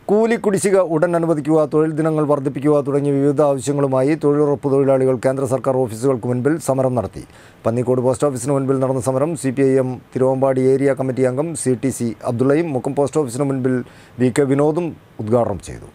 കൂലി കുടിശ്ശിക ഉടൻ അനുവദിക്കുക തൊഴിൽ ദിനങ്ങൾ വർദ്ധിപ്പിക്കുക തുടങ്ങിയ വിവിധ ആവശ്യങ്ങളുമായി തൊഴിലുറപ്പ് തൊഴിലാളികൾ കേന്ദ്ര സർക്കാർ ഓഫീസുകൾക്ക് മുൻപിൽ സമരം നടത്തി പന്നിക്കോട് പോസ്റ്റ് ഓഫീസിന് മുൻപിൽ നടന്ന സമരം C P I M Thiruvambady area committee അംഗം സി ടി സി അബ്ദുള്ളയും മുക്കം പോസ്റ്റ് ഓഫീസിന് മുൻപിൽ വി കെ വിനോദും ഉദ്ഘാടനം ചെയ്തു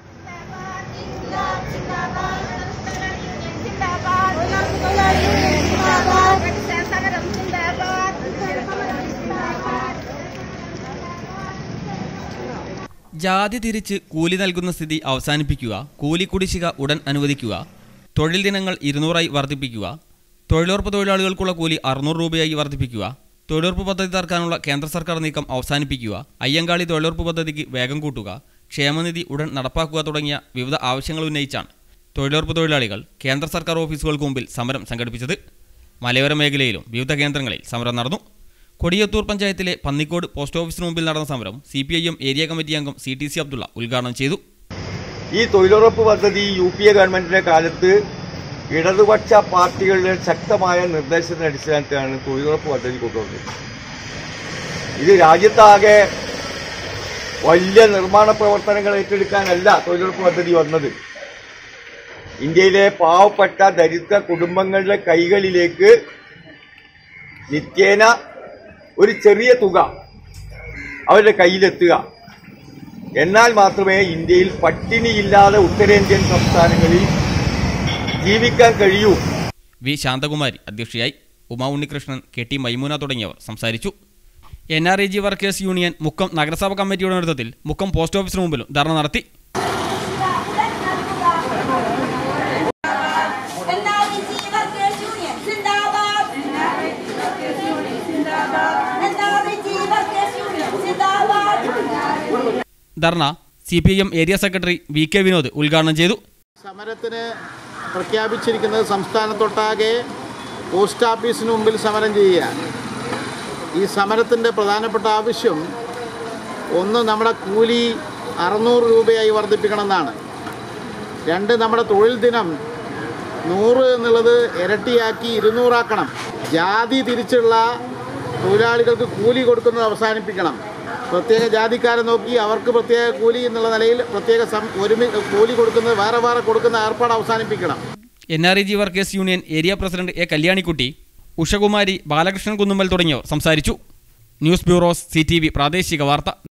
ജാതി തിരിച്ച് കൂലി നൽകുന്ന സ്ഥിതി അവസാനിപ്പിക്കുക കൂലി കുടിശ്ശിക ഉടൻ അനുവദിക്കുക തൊഴിൽ ദിനങ്ങൾ ഇരുന്നൂറായി വർദ്ധിപ്പിക്കുക തൊഴിലുറപ്പ് തൊഴിലാളികൾക്കുള്ള കൂലി അറുന്നൂറ് രൂപയായി വർദ്ധിപ്പിക്കുക തൊഴിലുറപ്പ് പദ്ധതി തർക്കാനുള്ള കേന്ദ്ര സർക്കാർ നീക്കം അവസാനിപ്പിക്കുക അയ്യങ്കാളി തൊഴിലുറപ്പ് പദ്ധതിക്ക് വേഗം കൂട്ടുക ക്ഷേമനിധി ഉടൻ നടപ്പാക്കുക തുടങ്ങിയ വിവിധ ആവശ്യങ്ങൾ ഉന്നയിച്ചാണ് തൊഴിലുറപ്പ് തൊഴിലാളികൾ കേന്ദ്ര സർക്കാർ ഓഫീസുകൾക്ക് മുമ്പിൽ സമരം സംഘടിപ്പിച്ചത് മലയോര മേഖലയിലും വിവിധ കേന്ദ്രങ്ങളിൽ സമരം നടന്നു കൊടിയത്തൂർ പഞ്ചായത്തിലെ പന്നിക്കോട് പോസ്റ്റ് ഓഫീസിന് മുമ്പിൽ നടന്ന സമരം C P I M area committee അംഗം സി ടി സി അബ്ദുള്ള ഉദ്ഘാടനം ചെയ്തു ഈ തൊഴിലുറപ്പ് പദ്ധതി യു പി എ ഗവൺമെന്റിന്റെ കാലത്ത് ഇടതുപക്ഷ പാർട്ടികളുടെ ശക്തമായ നിർദ്ദേശത്തിന്റെ അടിസ്ഥാനത്തിലാണ് തൊഴിലുറപ്പ് പദ്ധതി കൊണ്ടുവന്നത് ഇത് രാജ്യത്താകെ വലിയ നിർമ്മാണ പ്രവർത്തനങ്ങൾ ഏറ്റെടുക്കാനല്ല തൊഴിലുറപ്പ് പദ്ധതി വന്നത് ഇന്ത്യയിലെ പാവപ്പെട്ട ദരിദ്ര കുടുംബങ്ങളുടെ കൈകളിലേക്ക് നിത്യേന ഒരു ചെറിയ തുക അവരുടെ കയ്യിലെത്തുക എന്നാൽ മാത്രമേ ഇന്ത്യയിൽ പട്ടിണിയില്ലാതെ ഉത്തരേന്ത്യൻ സംസ്ഥാനങ്ങളിൽ ജീവിക്കാൻ കഴിയൂ വി ശാന്തകുമാരി അധ്യക്ഷയായി ഉമാ ഉണ്ണികൃഷ്ണൻ കെ ടി മൈമൂന തുടങ്ങിയവർ സംസാരിച്ചു N R I G workers union Mukkam നഗരസഭ കമ്മിറ്റിയുടെ നേതൃത്വത്തിൽ മുക്കം പോസ്റ്റ് ഓഫീസിന് മുമ്പിലും ധർണ നടത്തി NREG Workers Union Zindabad NREG Workers Union Zindabad dharna C P I M area secretary V K Vinod ഉദ്ഘാടനം ചെയ്തു സമരത്തിന് പ്രഖ്യാപിച്ചിരിക്കുന്നത് സംസ്ഥാനത്തൊട്ടാകെ പോസ്റ്റ് ഓഫീസിന് മുമ്പിൽ സമരം ചെയ്യുക ഈ സമരത്തിൻ്റെ പ്രധാനപ്പെട്ട ആവശ്യം ഒന്ന് നമ്മുടെ കൂലി അറുന്നൂറ് രൂപയായി വർദ്ധിപ്പിക്കണമെന്നാണ് രണ്ട് നമ്മുടെ തൊഴിൽ ദിനം നൂറ് എന്നുള്ളത് ഇരട്ടിയാക്കി ഇരുന്നൂറാക്കണം ജാതി തിരിച്ചുള്ള തൊഴിലാളികൾക്ക് കൂലി കൊടുക്കുന്നത് അവസാനിപ്പിക്കണം പ്രത്യേക ജാതിക്കാരെ നോക്കി അവർക്ക് പ്രത്യേക കൂലി എന്നുള്ള നിലയിൽ പ്രത്യേക സം ഒരുമി കൂലി കൊടുക്കുന്നത് വേറെ വേറെ കൊടുക്കുന്ന ഏർപ്പാട് അവസാനിപ്പിക്കണം N R I G workers union area president A Kalyanikutty Ushakumari Balakrishnan Kunnummal തുടങ്ങിയവർ സംസാരിച്ചു news bureaus C T V പ്രാദേശിക വാർത്ത